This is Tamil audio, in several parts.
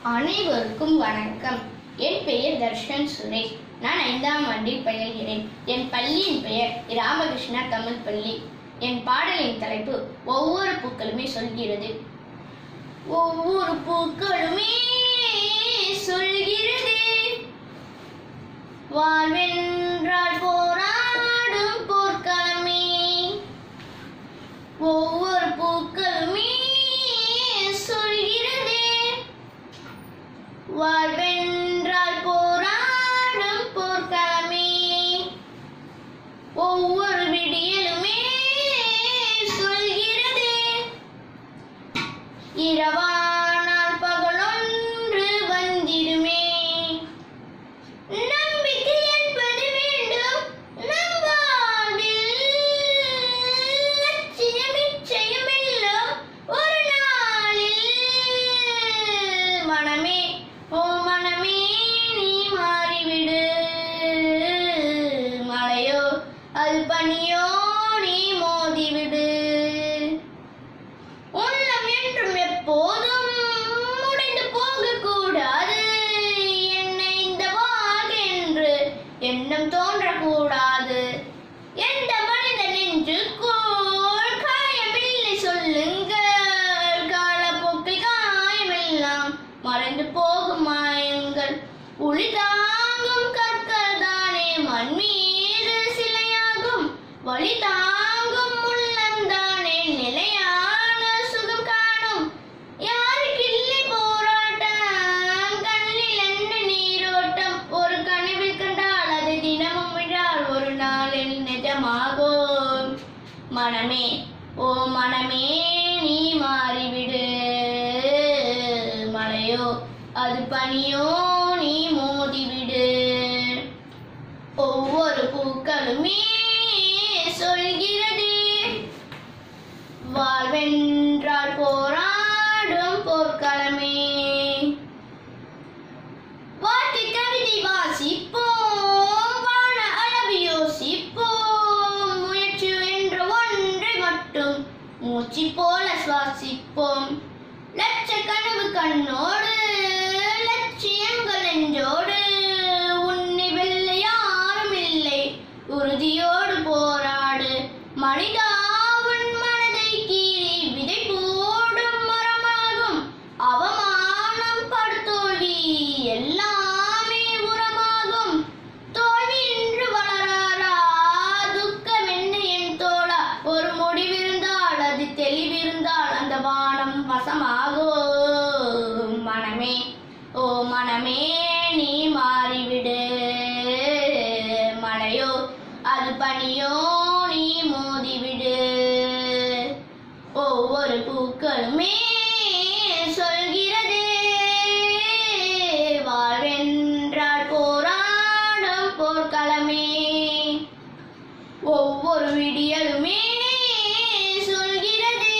அனைவருக்கும் வணக்கம் என் பெயர் தர்ஷன் சுரேஷ் நான் ஐந்தாம் ஆண்டில் பயில்கிறேன் என் பள்ளியின் பெயர் ராமகிருஷ்ணா தமிழ் பள்ளி என் பாடலின் தலைப்பு ஒவ்வொரு பூக்களுமே சொல்கிறது ஒவ்வொரு பூக்களுமே சொல்கிறது வாழ்வென்றால் போராடும் போர்க்களமே ஒவ்வொரு பூக்களுமே சொல்கிறது வாழ்வென்றால் போராடும் போர்க்களமே ஒவ்வொரு விடியலுமே சொல்கிறது இரவானால் பகலொன்று வந்திடுமே நம்பிக்கை என்பது வேண்டும் நம் வாழ்வில் லட்சியம் நிச்சயம் எல்லாம் ஒரு நாளில் மனமே ஓ மனமே நீ மாறிவிடு மழையோ அது பனியோ நீ மோதிவிடு உள்ளம் என்றும் எப்போதும் முடிந்து போகக்கூடாது என்னை இந்த வாழ்க்கென்று எண்ணம் தோன்றக்கூடாது எந்த மனித நெஞ்சுக்குள் காயமில்லை சொல்லுங்கள் காலப்போக்கில் காயமெல்லாம் மறைந்து போகும் மாயங்கள் ஒளி தாங்கும் கற்கள் தானே மண் மீது சிலையாகும் வழி தாங்கும் உள்ளம் தானே நிலையான சுகம் காணும் யாருக்கில்லை போராட்டம் கண்ணில் என்ன நீரோட்டம் ஒரு கனவில் கண்டால் அது தினமும் விழால் ஒரு நாளில் நிஜமாகும் மனமே ஓ மனமே நீ மாறிவிடு மழையோ அது பனியோ நீ மோதிவிடு ஒவ்வொரு பூக்களுமே சொல்கிறது வாழ்வென்றால் போராடும் போர்க்களமே வாழ்க்கை கவிதை வாசிப்போம் வான அளவு யோசிப்போம் முயற்சி என்ற ஒன்றை மட்டும் மூச்சு போல சுவாசிப்போம் லட்ச கனவு கண்ணோடு லட்சியங்கள் நெஞ்சோடு உன்னை வெல்ல யாரும் இல்லை உறுதியோடு போராடு மனிதா உன் மனதை கீறி விதை போடும் மரமாகும் அவமானம் படுதோல்வி எல்லாமே உரமாகும் தோல்வி இன்று வளராரா துக்கம் என்ன என் தோழா ஒரு முடிவிருந்தால் அது தெளிவிருந்தால் அந்த வானம் வசமாகும் மனமே ஓ மனமே நீ மாறிவிடு மழையோ அது பனியோ நீ மோதிவிடு ஒவ்வொரு பூக்களுமே சொல்கிறது வாழ்வென்றால் போராடும் போர்க்களமே ஒவ்வொரு விடியலுமே சொல்கிறது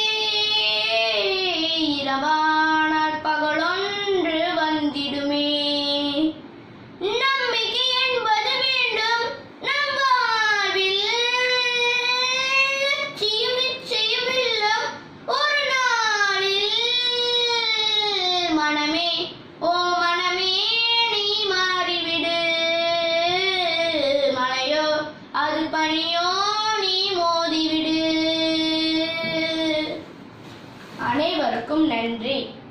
இரவானால் பகலொன்று வந்திடுமே நம்பிக்கை என்பது வேண்டும் நம் வாழ்வில் லட்சியம் நிச்சயம் இல்லம் ஒரு நாளில் மனமே ஓ மனமே நீ மாறிவிடு மழையோ அது பனியோ நீ மோதிவிடு அனைவருக்கும் நன்றி